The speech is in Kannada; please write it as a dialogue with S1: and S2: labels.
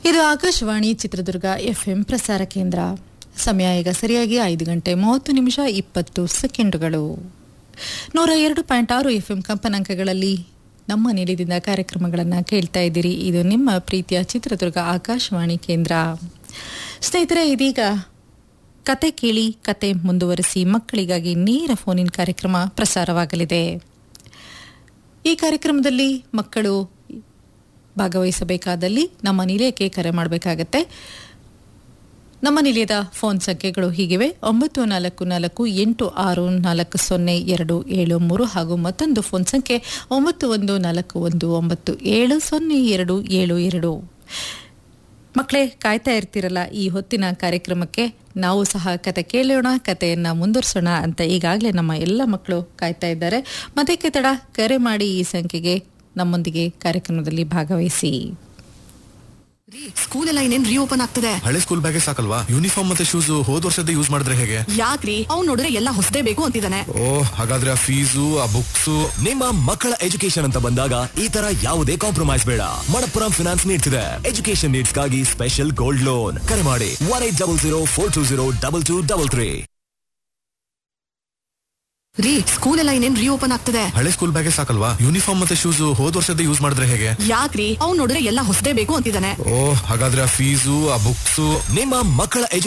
S1: ಇದು ಆಕಾಶವಾಣಿ ಚಿತ್ರದುರ್ಗ ಎಫ್ಎಂ ಪ್ರಸಾರ ಕೇಂದ್ರ ಸಮಯ ಈಗ ಸರಿಯಾಗಿ ಐದು ಗಂಟೆ ಮೂವತ್ತು ನಿಮಿಷ ಇಪ್ಪತ್ತು ಸೆಕೆಂಡುಗಳು ನೂರ ಎರಡು ಪಾಯಿಂಟ್ ಆರು ಎಫ್ಎಂ ಕಂಪನಾಂಕಗಳಲ್ಲಿ ನಮ್ಮ ನಿಲಯದಿಂದ ಕಾರ್ಯಕ್ರಮಗಳನ್ನು ಕೇಳ್ತಾ ಇದ್ದೀರಿ ಇದು ನಿಮ್ಮ ಪ್ರೀತಿಯ ಚಿತ್ರದುರ್ಗ ಆಕಾಶವಾಣಿ ಕೇಂದ್ರ ಸ್ನೇಹಿತರೆ ಇದೀಗ ಕತೆ ಕೇಳಿ ಕತೆ ಮುಂದುವರಿಸಿ ಮಕ್ಕಳಿಗಾಗಿ ನೇರ ಫೋನಿನ್ ಕಾರ್ಯಕ್ರಮ ಪ್ರಸಾರವಾಗಲಿದೆ ಈ ಕಾರ್ಯಕ್ರಮದಲ್ಲಿ ಮಕ್ಕಳು ಭಾಗವಹಿಸಬೇಕಾದಲ್ಲಿ ನಮ್ಮ ನಿಲಯಕ್ಕೆ ಕರೆ ಮಾಡಬೇಕಾಗತ್ತೆ ನಮ್ಮ ನಿಲಯದ ಫೋನ್ ಸಂಖ್ಯೆಗಳು ಹೀಗಿವೆ ಒಂಬತ್ತು ನಾಲ್ಕು ನಾಲ್ಕು ಎಂಟು ಆರು ನಾಲ್ಕು ಸೊನ್ನೆ ಎರಡು ಏಳು ಮೂರು ಹಾಗೂ ಮತ್ತೊಂದು ಫೋನ್ ಸಂಖ್ಯೆ ಒಂಬತ್ತು ಒಂದು ನಾಲ್ಕು ಒಂದು ಒಂಬತ್ತು ಏಳು ಸೊನ್ನೆ ಎರಡು ಏಳು ಎರಡು ಮಕ್ಕಳೇ ಕಾಯ್ತಾ ಇರ್ತಿರಲ್ಲ ಈ ಹೊತ್ತಿನ ಕಾರ್ಯಕ್ರಮಕ್ಕೆ ನಾವು ಸಹ ಕತೆ ಕೇಳೋಣ ಕತೆಯನ್ನ ಮುಂದುವರಿಸೋಣ ಅಂತ ಈಗಾಗಲೇ ನಮ್ಮ ಎಲ್ಲ ಮಕ್ಕಳು ಕಾಯ್ತಾ ಇದ್ದಾರೆ ಮತ್ತಕ್ಕೆ ತಡ ಕರೆ ಮಾಡಿ ಈ ಸಂಖ್ಯೆಗೆ ನಮ್ಮೊಂದಿಗೆ ಕಾರ್ಯಕ್ರಮದಲ್ಲಿ ಭಾಗವಹಿಸಿ
S2: ಸ್ಕೂಲ್ ಎಲ್ಲ ಇನ್ನೇನ್ ರೀಓಪನ್ ಆಗ್ತದೆ
S3: ಹಳೆ ಸ್ಕೂಲ್ ಬ್ಯಾಗೇ ಸಾಕಲ್ವಾ ಯೂನಿಫಾರ್ಮ್ ಮತ್ತೆ ಶೂಸ್ ಹೋದ್ ವರ್ಷದ ಯೂಸ್ ಮಾಡಿದ್ರೆ ಹೇಗೆ
S2: ಯಾಕ್ರಿ ಅವ್ನ್ ನೋಡಿದ್ರೆ ಎಲ್ಲ ಹೊಸದೇ ಬೇಕು ಅಂತಿದ್ದಾನೆ
S3: ಓ ಹಾಗಾದ್ರೆ ಆ ಫೀಸು ಆ ಬುಕ್ಸ್
S4: ನಿಮ್ಮ ಮಕ್ಕಳ ಎಜುಕೇಶನ್ ಅಂತ ಬಂದಾಗ ಈ ತರ ಯಾವುದೇ ಕಾಂಪ್ರಮೈಸ್ ಬೇಡ ಮಣಪ್ಪುರಂ ಫಿನಾನ್ಸ್ ನೀಡ್ತಿದೆ ಎಜುಕೇಶನ್ ನೀಡ್ಸ್ ಗಾಗಿ ಸ್ಪೆಷಲ್ ಗೋಲ್ಡ್ ಲೋನ್ ಕರೆ ಮಾಡಿ one eight double zero four two zero double two double three
S2: ರೀ ಸ್ಕೂಲ್ ಎಲ್ಲ ಇನ್ನೇನ್ ರೀಓಪನ್ ಆಗ್ತದೆ
S3: ಹಳೆ ಸ್ಕೂಲ್ ಬ್ಯಾಗೇ ಸಾಕಲ್ವಾ ಯೂನಿಫಾರ್ಮ್ ಮತ್ತೆ ಶೂಸ್ ಹೋದ್ ವರ್ಷದ ಯೂಸ್ ಮಾಡಿದ್ರೆ ಹೇಗೆ
S2: ಯಾಕ್ರಿ ಅವ್ನ್ ನೋಡಿದ್ರೆ ಎಲ್ಲ ಹೊಸದೇ ಬೇಕು ಅಂತಿದ್ದಾನೆ
S3: ಓ ಹಾಗಾದ್ರೆ ಆ ಫೀಸು ಆ ಬುಕ್ಸ್
S4: ನಿಮ್ಮ ಮಕ್ಕಳ